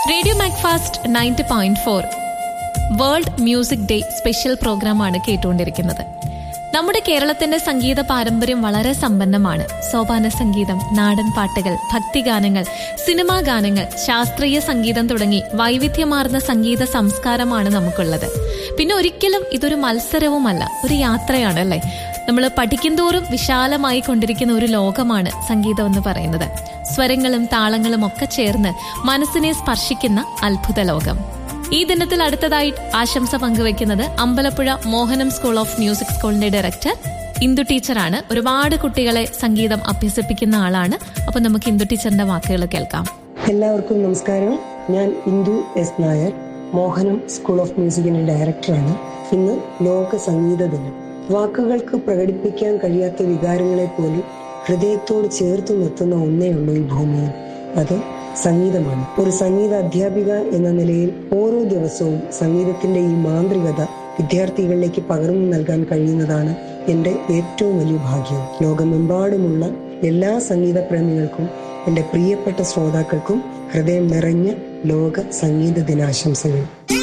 radio Macfast ninety point four world music day special പ്രോഗ്രാമാണ് കേട്ടുകൊണ്ടിരിക്കുന്നത് നമ്മുടെ കേരളത്തിന്റെ സംഗീത പാരമ്പര്യം വളരെ സമ്പന്നമാണ് സോപാന സംഗീതം നാടൻ പാട്ടുകൾ ഭക്തിഗാനങ്ങൾ സിനിമാ ഗാനങ്ങൾ ശാസ്ത്രീയ സംഗീതം തുടങ്ങി വൈവിധ്യമാർന്ന സംഗീത സംസ്കാരമാണ് നമുക്കുള്ളത് പിന്നെ ഒരിക്കലും ഇതൊരു മത്സരവുമല്ല ഒരു യാത്രയാണ് അല്ലേ നമ്മൾ പഠിക്കുന്തോറും വിശാലമായി കൊണ്ടിരിക്കുന്ന ഒരു ലോകമാണ് സംഗീതം എന്ന് പറയുന്നത് സ്വരങ്ങളും താളങ്ങളും ഒക്കെ ചേർന്ന് മനസ്സിനെ സ്പർശിക്കുന്ന അത്ഭുത ലോകം ഈ ദിനത്തിൽ അടുത്തതായി ആശംസ പങ്കുവെക്കുന്നത് Ambalappuzha Mohanam school of music സ്കൂളിന്റെ ഡയറക്ടർ ഇന്ദു ടീച്ചറാണ് ഒരുപാട് കുട്ടികളെ സംഗീതം അഭ്യസിപ്പിക്കുന്ന ആളാണ് അപ്പൊ നമുക്ക് ഇന്ദു ടീച്ചറിന്റെ വാക്കുകൾ കേൾക്കാം എല്ലാവർക്കും നമസ്കാരം ഞാൻ ഇന്ദു എസ് നായർ മോഹനം സ്കൂൾ ഓഫ് മ്യൂസിക്കിന്റെ ഡയറക്ടറാണ് ഇന്ന് ലോക സംഗീത ദിനം വാക്കുകൾക്ക് പ്രകടിപ്പിക്കാൻ കഴിയാത്ത വികാരങ്ങളെ പോലും ഹൃദയത്തോട് ചേർത്ത് നിർത്തുന്ന ഒന്നേ ഉള്ളൂ ഈ ഭൂമിയിൽ അത് സംഗീതമാണ് ഒരു സംഗീത അധ്യാപിക എന്ന നിലയിൽ ഓരോ ദിവസവും സംഗീതത്തിന്റെ ഈ മാന്ത്രികത വിദ്യാർത്ഥികളിലേക്ക് പകർന്നു നൽകാൻ കഴിയുന്നതാണ് എന്റെ ഏറ്റവും വലിയ ഭാഗ്യം ലോകമെമ്പാടുമുള്ള എല്ലാ സംഗീത പ്രേമികൾക്കും എന്റെ പ്രിയപ്പെട്ട ശ്രോതാക്കൾക്കും ഹൃദയം നിറഞ്ഞ ലോക സംഗീത ദിനാശംസകൾ